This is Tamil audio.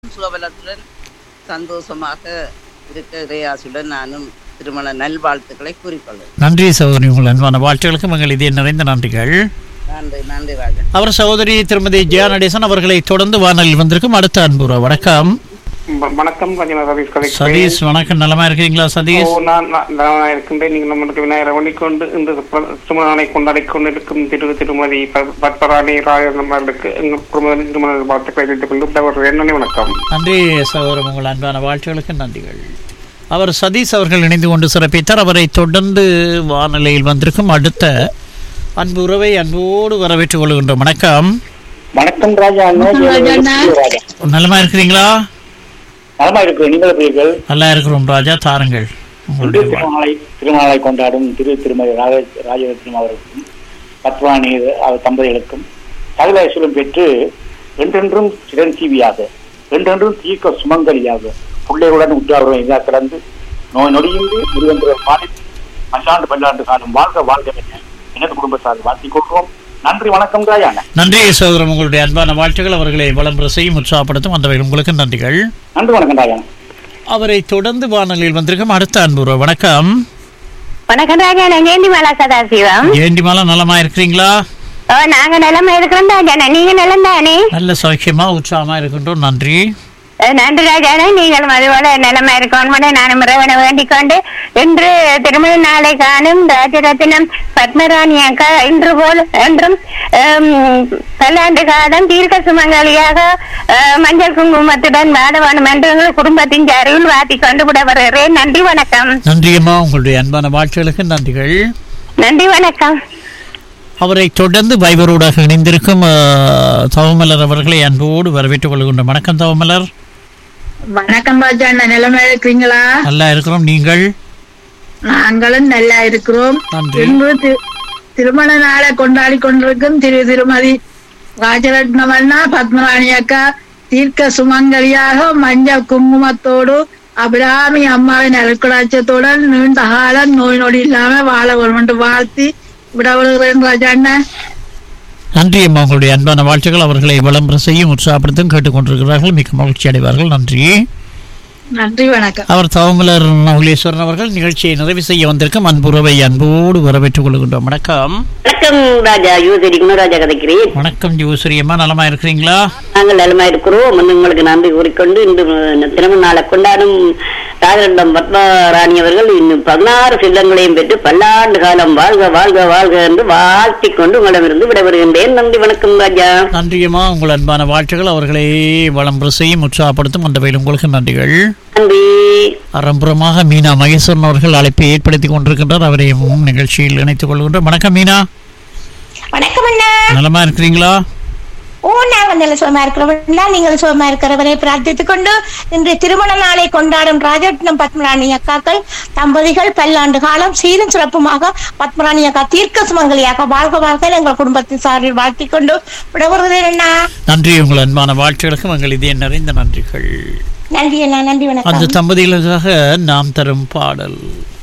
சுகபலத்துடன் சந்தோஷமாக இருக்க இறையாசுடன் நானும் திருமண நல்வாழ்த்துக்களை கூறிக்கொள்வேன் நன்றி சகோதரி உங்கள் அன்பான வாழ்த்துக்களுக்கு மங்கள் இதே நிறைந்த நன்றிகள் நன்றி நன்றி ராஜா அவர் சகோதரி திருமதி ஜெயா நடேசன் அவர்களை தொடர்ந்து வானலில் வந்திருக்கும் அடுத்த அன்புற வணக்கம் வ- வணக்கம் கொஞ்சம் சதீஷ் கதை சதீஷ் வணக்கம் நலமா இருக்கிறீங்களா சதீஷ் நான் நான் நான் இருக்கின்றேன் நீங்கள் நம்மளுக்கு விநாயகரை வண்டிக்கொண்டு இந்த திருமண நாளை கொண்டாடி கொண்டிருக்கும் திரு திருமதி ப- பத்மராணி ராஜர்களுக்கு எங்கள் குடும்ப திருமண வாழ்த்துக்களை தெரிவித்துக் கொண்டு அவர் என்னன்னு வணக்கம் நன்றி சகோதரம் உங்கள் அன்பான வாழ்த்துகளுக்கு நன்றிகள் அவர் சதீஷ் அவர்கள் இணைந்து கொண்டு சிறப்பித்தார் அவரை தொடர்ந்து வானிலையில் வந்திருக்கும் அடுத்த அன்பு உறவை அன்போடு வரவேற்றுக் கொள்கின்றோம் வணக்கம் வணக்கம் ராஜா அண்ணா ராஜா நலமா இருக்கிறீங்களா நலமா இருக்கு நீங்கள் எப்படிகள் நல்லா இருக்கிறோம் ராஜா தாருங்கள் உங்களுடைய வாழ்- திருநாளை திருநாளை கொண்டாடும் திரு திருமதி ராஜ ராஜரத்னம் அவர்களுக்கும் பத்வானி அவர் தம்பதிகளுக்கும் சகல ஐஸ்வரம் பெற்று என்றென்றும் சிரஞ்சீவியாக என்றென்றும் தீர்க்க சுமங்கலியாக பிள்ளைகளுடன் உற்றாருடன் இதா கிடந்து நோய் நொடியின்றி முருகந்திர பாலித்து பல்லாண்டு பல்லாண்டு காலம் வாழ்க வாழ்க என எனது குடும்பத்தார் வாழ்த்திக் கொள்கிறோம் நன்றி வணக்கம் ராஜா அண்ணா நன்றி சகோதரம் உங்களுடைய அன்பான வாழ்த்துக்கள் அவர்களை வளம்பர செய்யும் உற்சாகப்படுத்தும் அந்த வகையில் உங்களுக்கு நன்றிகள் நன்றி வணக்கம் ராஜா அண்ணா. அவரை தொடர்ந்து வானொலியில் வந்திருக்கும் அடுத்த அன்புற வணக்கம் வணக்கம் ராஜா நான் ஜெயந்திமாலா சதாசிவம் ஏண்டிமாலா நலமா இருக்கிறீங்களா ஓ நாங்க நிலமா இருக்கிறோம் ராஜா நீங்க நிலம் தானே நல்ல சௌக்கியமா உற்சாகமா இருக்கின்றோம் நன்றி அஹ் நன்றி ராஜானே நீங்களும் அதுபோல நிலமா இருக்கணும் நானும் இறைவனை வேண்டிக் கொண்டு இன்று திருமண நாளை காணும் ராஜரத்தினம் பத்மராணி அக்கா இன்று போல் என்றும் ஹம், பல்லாண்டு காலம் தீர்க்க சுமங்கலியாக அஹ், மஞ்சள் குங்குமத்துடன் வாழ வேணும் என்று எங்கள் குடும்பத்தின் அருள் வாத்திக் கொண்டு விட வருகிறேன் நன்றி வணக்கம் நன்றியம்மா உங்களுடைய அன்பான வாழ்த்துகளுக்கு நன்றிகள் நன்றி வணக்கம் அவரை தொடர்ந்து வைபரோடாக இணைந்திருக்கும் அஹ், தவமலர் அவர்களை அன்போடு வரவேற்றுக் கொள்கின்றோம் வணக்கம் தவமலர் வணக்கம் ராஜா அண்ணா நிலைமை இருக்கிறீங்களா நல்லா இருக்கிறோம் நீங்கள் நாங்களும் நல்லா இருக்கிறோம் நன்றி இன்று தி- திருமண நாளை கொண்டாடி கொண்டிருக்கும் திரு திருமதி ராஜரத்னம் அண்ணா பத்மராணி அக்கா தீர்க்க சுமங்கலியாக மஞ்சள் குங்குமத்தோடு அபிராமி அம்மாவின் அருட்கடாட்சத்துடன் நீண்ட காலம் நோய் நொடி இல்லாம வாழ வேண்டும் என்று வாழ்த்தி விட விடுகிறேன் ராஜா அண்ணா நன்றி அம்மா உங்களுடைய அன்பான வாழ்த்துக்கள் அவர்களை விளம்பர செய்யும் உற்சாகப்படுத்தும் கேட்டுக்கொண்டிருக்கிறார்கள் மிக்க மகிழ்ச்சி அடைவார்கள் நன்றி நன்றி வணக்கம் அவர் தவமலர் நகுலேஸ்வரன் அவர்கள் நிகழ்ச்சியை நிறைவு செய்ய வந்திருக்கும் அன்புறவை அன்போடு வரவேற்றுக் கொள்கின்றோம் வணக்கம் வணக்கம் ராஜா யூசரி குணராஜா கதைக்கிறேன் வணக்கம் ஜோசிரியம்மா நலமா இருக்கிறீங்களா நாங்கள் நலமா இருக்கிறோம் வந்து உங்களுக்கு நன்றி கூறிக்கொண்டு இன்று திருமண நாளை கொண்டாடும் ராஜரண்டம் பத்மராணி அவர்கள் இன்னும் பதினாறு சில்லங்களையும் பெற்று பல்லாண்டு காலம் வாழ்க வாழ்க வாழ்க என்று வாழ்த்திக் கொண்டு உங்களிடமிருந்து விடைபெறுகின்றேன் நன்றி வணக்கம் ராஜா நன்றியம்மா உங்கள் அன்பான வாழ்த்துக்கள் அவர்களை வளம்பர செய்யும் உற்சாகப்படுத்தும் அந்த வகையில் உங்களுக்கு நன்றிகள் நன்றி அறம்புறமாக மீனா மகேஸ்வரன் அவர்கள் அழைப்பை ஏற்படுத்தி கொண்டிருக்கின்றார் அவரையும் நிகழ்ச்சியில் இணைத்துக் கொள்கின்றோம் வணக்கம் மீனா வணக்கம் அண்ணா நலமா இருக்கிறீங்களா ஓ நாங்கள் நல்ல சுகமா இருக்கிறவர்களா நீங்கள் சுகமா இருக்கிறவரை பிரார்த்தித்துக் கொண்டு இன்று திருமண நாளை கொண்டாடும் ராஜரத்னம் பத்மராணி அக்காக்கள் தம்பதிகள் பல்லாண்டு காலம் சீரும் சிறப்புமாக பத்மராணி அக்கா தீர்க்க சுமங்கலியாக வாழ்க வாழ்க எங்கள் குடும்பத்தின் சார்பில் வாழ்த்திக் கொண்டு விடவருகிறேன் அண்ணா நன்றி உங்கள் அன்பான வாழ்த்துகளுக்கும் எங்கள் இதே நிறைந்த நன்றிகள் நன்றி அண்ணா நன்றி அந்த வணக்கம் தம்பதிகளுக்காக நாம் தரும் பாடல்